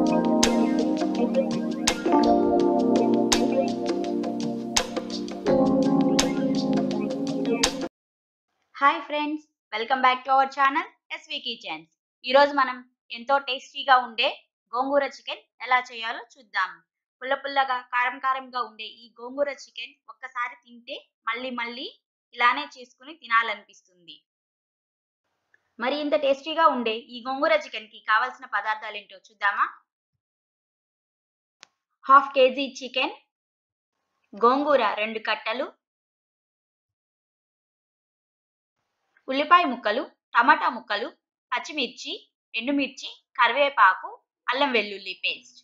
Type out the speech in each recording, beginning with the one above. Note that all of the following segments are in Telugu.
hi friends welcome back to our channel S V kitchens ఈరోజు మనం ఎంతో టేస్టీగా ఉండే గోంగూర చికెన్ ఎలా చేయాలో చూద్దాం పుల్ల పుల్లగా కారం కారంగా ఉండే ఈ గోంగూర చికెన్ ఒక్కసారి తింటే మళ్ళీ మళ్ళీ ఇలానే చేసుకుని తినాలనిపిస్తుంది మరి ఇంత టేస్టీగా ఉండే ఈ గోంగూర చికెన్ కి కావాల్సిన పదార్థాలు ఏంటో చూద్దామా హాఫ్ కేజీ చికెన్ గోంగూర రెండు కట్టలు ఉల్లిపాయ ముక్కలు టమాటా ముక్కలు పచ్చిమిర్చి ఎండుమిర్చి కరివేపాకు అల్లం వెల్లుల్లి పేస్ట్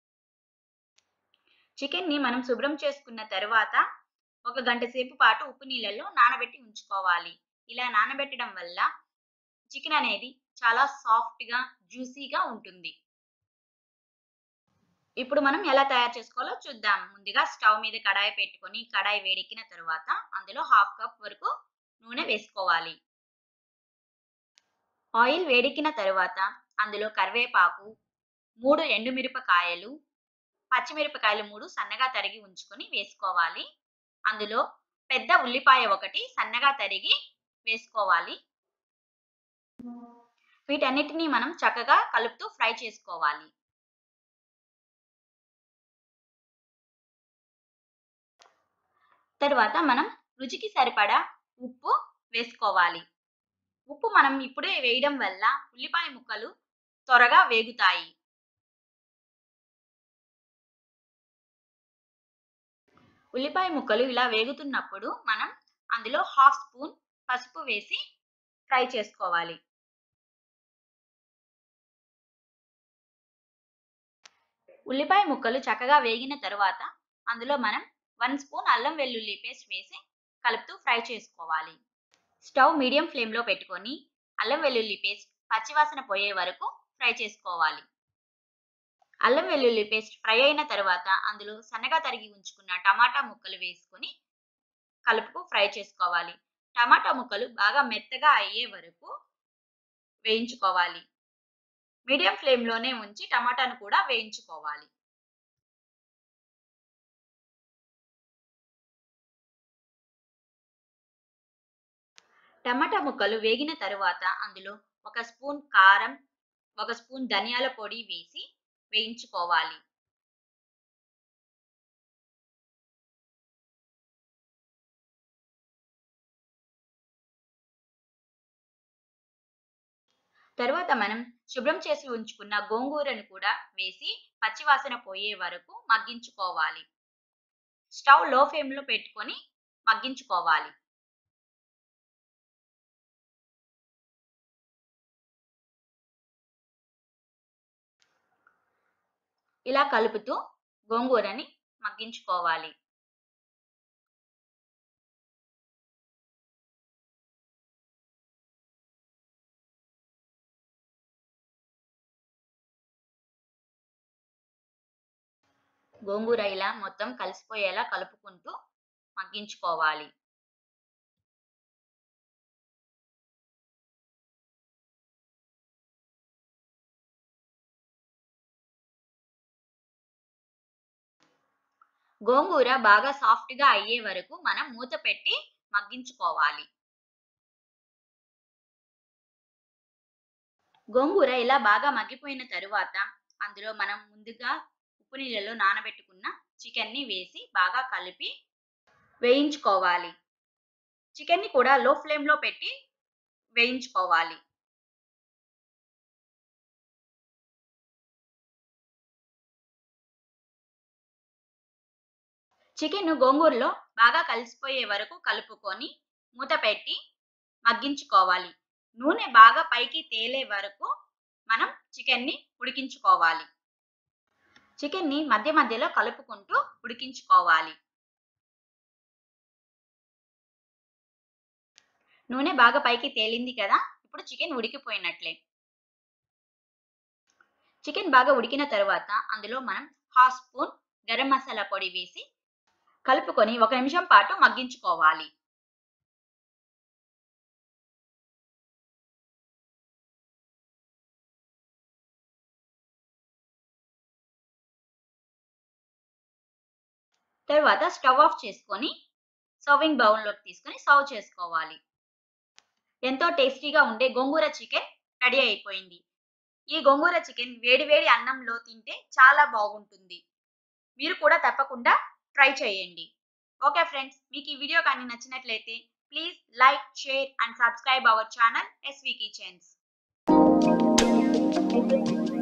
చికెన్ని మనం శుభ్రం చేసుకున్న తర్వాత ఒక గంట సేపు పాటు ఉప్పు నీళ్ళల్లో నానబెట్టి ఉంచుకోవాలి ఇలా నానబెట్టడం వల్ల చికెన్ అనేది చాలా సాఫ్ట్గా జ్యూసీగా ఉంటుంది ఇప్పుడు మనం ఎలా తయారు చేసుకోవాలో చూద్దాం ముందుగా స్టవ్ మీద కడాయి పెట్టుకొని కడాయి వేడెక్కిన తర్వాత అందులో హాఫ్ కప్ వరకు నూనె వేసుకోవాలి ఆయిల్ వేడెక్కిన తర్వాత అందులో కరివేపాకు మూడు ఎండుమిరపకాయలు పచ్చిమిరపకాయలు మూడు సన్నగా తరిగి ఉంచుకొని వేసుకోవాలి అందులో పెద్ద ఉల్లిపాయ ఒకటి సన్నగా తరిగి వేసుకోవాలి వీటన్నిటిని మనం చక్కగా కలుపుతూ ఫ్రై చేసుకోవాలి తర్వాత మనం రుచికి సరిపడా ఉప్పు వేసుకోవాలి ఉప్పు మనం ఇప్పుడే వేయడం వల్ల ఉల్లిపాయ ముక్కలు త్వరగా వేగుతాయి ఉల్లిపాయ ముక్కలు ఇలా వేగుతున్నప్పుడు మనం అందులో హాఫ్ స్పూన్ పసుపు వేసి ఫ్రై చేసుకోవాలి ఉల్లిపాయ ముక్కలు చక్కగా వేగిన తర్వాత అందులో మనం వన్ స్పూన్ అల్లం వెల్లుల్లి పేస్ట్ వేసి కలుపుతూ ఫ్రై చేసుకోవాలి స్టవ్ మీడియం ఫ్లేమ్లో పెట్టుకొని అల్లం వెల్లుల్లి పేస్ట్ పచ్చివాసన పోయే వరకు ఫ్రై చేసుకోవాలి అల్లం వెల్లుల్లి పేస్ట్ ఫ్రై అయిన తర్వాత అందులో సన్నగా తరిగి ఉంచుకున్న టమాటా ముక్కలు వేసుకొని కలుపుకు ఫ్రై చేసుకోవాలి టమాటా ముక్కలు బాగా మెత్తగా అయ్యే వరకు వేయించుకోవాలి మీడియం ఫ్లేమ్లోనే ఉంచి టమాటాను కూడా వేయించుకోవాలి టమాటా ముక్కలు వేగిన తరువాత అందులో ఒక స్పూన్ కారం ఒక స్పూన్ ధనియాల పొడి వేసి వేయించుకోవాలి తర్వాత మనం శుభ్రం చేసి ఉంచుకున్న గోంగూరను కూడా వేసి పచ్చివాసన పోయే వరకు మగ్గించుకోవాలి స్టవ్ లో ఫ్లేమ్లో పెట్టుకొని మగ్గించుకోవాలి ఇలా కలుపుతూ గోంగూరని మగ్గించుకోవాలి గోంగూర ఇలా మొత్తం కలిసిపోయేలా కలుపుకుంటూ మగ్గించుకోవాలి గోంగూర బాగా సాఫ్ట్గా అయ్యే వరకు మనం మూత పెట్టి మగ్గించుకోవాలి గోంగూర ఇలా బాగా మగ్గిపోయిన తరువాత అందులో మనం ముందుగా ఉప్పు నీళ్ళలో నానబెట్టుకున్న చికెన్ని వేసి బాగా కలిపి వేయించుకోవాలి చికెన్ని కూడా లో ఫ్లేమ్లో పెట్టి వేయించుకోవాలి చికెన్ గోంగూరలో బాగా కలిసిపోయే వరకు కలుపుకొని మూత పెట్టి మగ్గించుకోవాలి నూనె బాగా పైకి తేలే వరకు మనం చికెన్ని ఉడికించుకోవాలి చికెన్ని మధ్య మధ్యలో కలుపుకుంటూ ఉడికించుకోవాలి నూనె బాగా పైకి తేలింది కదా ఇప్పుడు చికెన్ ఉడికిపోయినట్లే చికెన్ బాగా ఉడికిన తర్వాత అందులో మనం హాఫ్ స్పూన్ గరం మసాలా పొడి వేసి కలుపుకొని ఒక నిమిషం పాటు మగ్గించుకోవాలి తర్వాత స్టవ్ ఆఫ్ చేసుకొని సర్వింగ్ బౌల్లోకి తీసుకొని సర్వ్ చేసుకోవాలి ఎంతో టేస్టీగా ఉండే గోంగూర చికెన్ రెడీ అయిపోయింది ఈ గోంగూర చికెన్ వేడివేడి అన్నంలో తింటే చాలా బాగుంటుంది మీరు కూడా తప్పకుండా ట్రై చేయండి ఓకే ఫ్రెండ్స్ మీకు ఈ వీడియో కానీ నచ్చినట్లయితే please like share and subscribe our channel S V kitchens